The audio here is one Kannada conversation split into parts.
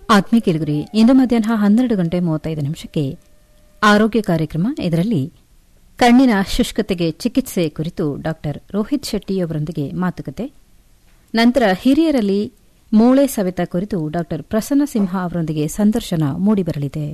ಆತ್ಮೀಯ ಕೇಳುಗರಿ ಇಂದು ಮಧ್ಯಾಹ್ನ ಹನ್ನೆರಡು ಗಂಟೆ ಮೂವತ್ತೈದು ನಿಮಿಷಕ್ಕೆ ಆರೋಗ್ಯ ಕಾರ್ಯಕ್ರಮ ಇದರಲ್ಲಿ ಕಣ್ಣಿನ ಶುಷ್ಕತೆಗೆ ಚಿಕಿತ್ಸೆ ಕುರಿತು ಡಾ ರೋಹಿತ್ ಶೆಟ್ಟಿ ಅವರೊಂದಿಗೆ ಮಾತುಕತೆ ನಂತರ ಹಿರಿಯರಲ್ಲಿ ಮೂಳೆ ಸವೆತ ಕುರಿತು ಡಾ ಪ್ರಸನ್ನ ಸಿಂಹ ಅವರೊಂದಿಗೆ ಸಂದರ್ಶನ ಮೂಡಿಬರಲಿದೆ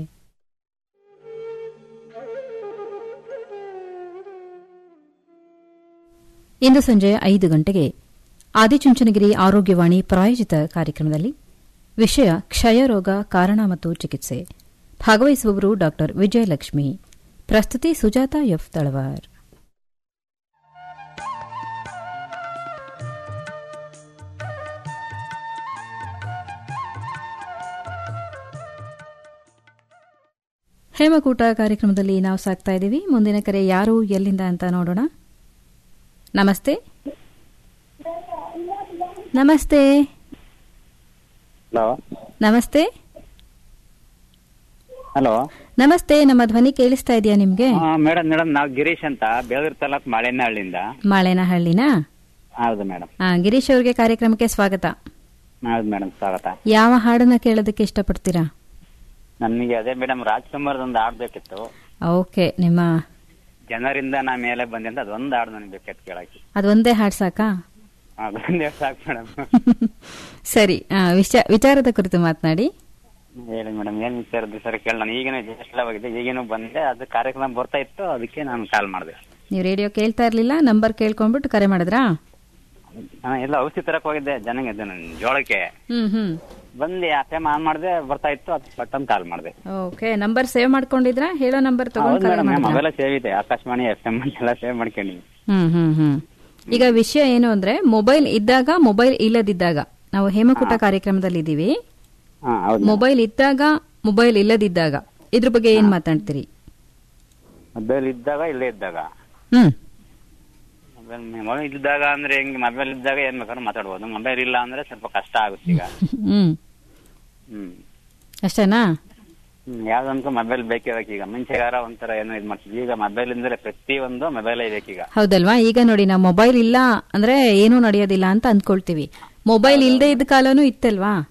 ಇಂದು ಸಂಜೆ ಐದು ಗಂಟೆಗೆ ಆದಿಚುಂಚನಗಿರಿ ಆರೋಗ್ಯವಾಣಿ ಪ್ರಾಯೋಜಿತ ಕಾರ್ಯಕ್ರಮದಲ್ಲಿ ವಿಷಯ ಕ್ಷಯರೋಗ ಕಾರಣ ಮತ್ತು ಚಿಕಿತ್ಸೆ ಭಾಗವಹಿಸುವವರು ಡಾ ವಿಜಯಲಕ್ಷ್ಮಿ ಪ್ರಸ್ತುತಿ ಸುಜಾತ ಎಫ್ ತಳವಾರ್ ಹೇಮಕೂಟ ಕಾರ್ಯಕ್ರಮದಲ್ಲಿ ನಾವು ಸಾಕ್ತಾ ಇದ್ದೀವಿ ಮುಂದಿನ ಕರೆ ಯಾರು ಎಲ್ಲಿಂದ ಅಂತ ನೋಡೋಣ ನಮಸ್ತೆ ನಮಸ್ತೆ ಹಲೋ ನಮಸ್ತೆ ಹಲೋ ನಮಸ್ತೆ ನಮ್ಮ ಧ್ವನಿ ಕೇಳಿಸ್ತಾ ಇದೆಯಾ ನಿಮ್ಗೆ ಮೇಡಮ್ ಮೇಡಮ್ ನಾವು ಗಿರೀಶ್ ಅಂತ ಬೇಲೂರು ತಾಲೂಕ್ ಮಾಳೇನಹಳ್ಳಿಯಿಂದ ಮಾಳೇನಹಳ್ಳಿನಾ ಹೌದು ಮೇಡಮ್ ಆ, ಗಿರೀಶ್ ಅವ್ರಿಗೆ ಕಾರ್ಯಕ್ರಮಕ್ಕೆ ಸ್ವಾಗತ ಹೌದು ಮೇಡಮ್ ಸ್ವಾಗತ ಯಾವ ಹಾಡನ್ನ ಕೇಳೋದಕ್ಕೆ ಇಷ್ಟಪಡ್ತೀರಾ ನಮಗೆ ಅದೇ ಮೇಡಮ್ ರಾಜ್ಕುಮಾರ್ ಒಂದು ಹಾಡ್ ಬೇಕಿತ್ತು ಓಕೆ ನಿಮ್ಮ ಜನರಿಂದ ನಾ ಮೇಲೆ ಬಂದೆ ಅಂತ ಅದೊಂದು ಹಾಡು ನನಗೆ ಬೇಕಿತ್ತು ಕೇಳಕ್ಕೆ ಅದೊಂದೇ ಹಾಡ್ ಸಾಕಾ ಅದೊಂದೇ ಸಾಕು ಮೇಡಮ್ ಸರಿ ಆ, ವಿಚ- ವಿಚಾರದ ಕುರಿತು ಮಾತನಾಡಿ ಹೇಳಿ ಮೇಡಮ್ ಏನ್ ವಿಚಾರದ್ದು ಸರ್ ಕೇಳಿ ನಾನು ಈಗಿನ ಜಸ್ಟ್ ಹೋಗಿದ್ದೆ ಈಗಿನೂ ಬಂದೆ ಅದು ಕಾರ್ಯಕ್ರಮ ಬರ್ತಾ ಇತ್ತು ಅದಕ್ಕೆ ನಾನು ಕಾಲ್ ಮಾಡಿದೆ ನೀವು ರೇಡಿಯೋ ಕೇಳ್ತಾ ಇರ್ಲಿಲ್ಲ ನಂಬರ್ ಕೇಳ್ಕೊಂಡ್ಬಿಟ್ಟು ಕರೆ ಮಾಡಿದ್ರಾ ನಾನು ಎಲ್ಲ ಔಷಧಿ ತರಕ್ ಹೋಗಿದ್ದೆ ಜನಗೆ ಇದು ನನ್ ಜೋಳಕ್ಕೆ ಹ್ಮ್ ಹ್ಮ್ ಬಂದು ಆ ಟೈಮ್ ಆನ್ ಮಾಡಿದೆ ಬರ್ತಾ ಇತ್ತು ಅದು ಪಟ್ಟನ್ ಕಾಲ್ ಮಾಡಿದೆ ಓಕೆ ನಂಬರ್ ಸೇವ್ ಮಾಡ್ಕೊಂಡಿದ್ರಾ ಹೇಳೋ ನಂಬರ್ ತಗೊಂಡು ಹೌದು ಕರೆ ಮೇಡಮ್ ಮಾಡಿದ್ರಾ ಅವೆಲ್ಲ ಸೇವ್ ಇದೆ ಆಕಾಶವಾಣಿ ಎಫ್ ಎಂ ಎಲ್ಲ ಸೇವ್ ಮಾಡ್ಕೊಂಡಿವಿ ಹ್ಮ್ ಹ್ಮ್ ಹ್ಮ್ ಈಗ ವಿಷಯ ಏನು ಅಂದ್ರೆ ಮೊಬೈಲ್ ಇದ್ದಾಗ ಮೊಬೈಲ್ ಇಲ್ಲದಿದ್ದಾಗ ನಾವು ಹೇಮಕೂಟ ಕಾರ್ಯಕ್ರಮದಲ್ಲಿ ಇದ್ದೀವಿ ಹಾ ಹೌದು ಮೊಬೈಲ್ ಇದ್ದಾಗ ಮೊಬೈಲ್ ಇಲ್ಲದಿದ್ದಾಗ ಇದ್ರ ಬಗ್ಗೆ ಏನ್ ಮಾತಾಡ್ತೀರಿ ಮೊಬೈಲ್ ಇದ್ದಾಗ ಇಲ್ಲೇ ಇದ್ದಾಗ ಹ್ಮ್ ಮೊಬೈಲ್ ಮೊಬೈಲ್ ಇದ್ದಾಗ ಅಂದ್ರೆ ಹೆಂಗ್ ಮೊಬೈಲ್ ಇದ್ದಾಗ ಏನ್ ಬೇಕಾದ್ರೂ ಮಾತಾಡ್ಬೋದು ಮೊಬೈಲ್ ಇಲ್ಲ ಅಂದ್ರೆ ಸ್ವಲ್ಪ ಕಷ್ಟ ಆಗುತ್ತೆ ಈಗ ಹ್ಮ್ ಹ್ಮ್ ಅಷ್ಟೇನಾ ಹ್ಮ್ ಯಾವ್ದನ್ಕೂ ಮೊಬೈಲ್ ಬೇಕೇ ಬೇಕು ಈಗ ಮುಂಚೆಗಾರ ಒಂಥರ ಏನೋ ಇದ್ ಮಾಡ್ತಿದ್ವಿ ಈಗ ಮೊಬೈಲ್ ಇಂದಲೇ ಪ್ರತಿಯೊಂದು ಮೊಬೈಲೇ ಬೇಕೀಗ ಹೌದಲ್ವಾ ಈಗ ನೋಡಿ ನಾವು ಮೊಬೈಲ್ ಇಲ್ಲ ಅಂದ್ರೆ ಏನೂ ನಡೆಯೋದಿಲ್ಲ ಅಂತ ಅಂದ್ಕೊಳ್ತೀವಿ ಮೊಬೈಲ್ ಇಲ್ಲದೆ ಇದ್ದ ಕಾಲನೂ ಇತ್ತಲ್ವಾ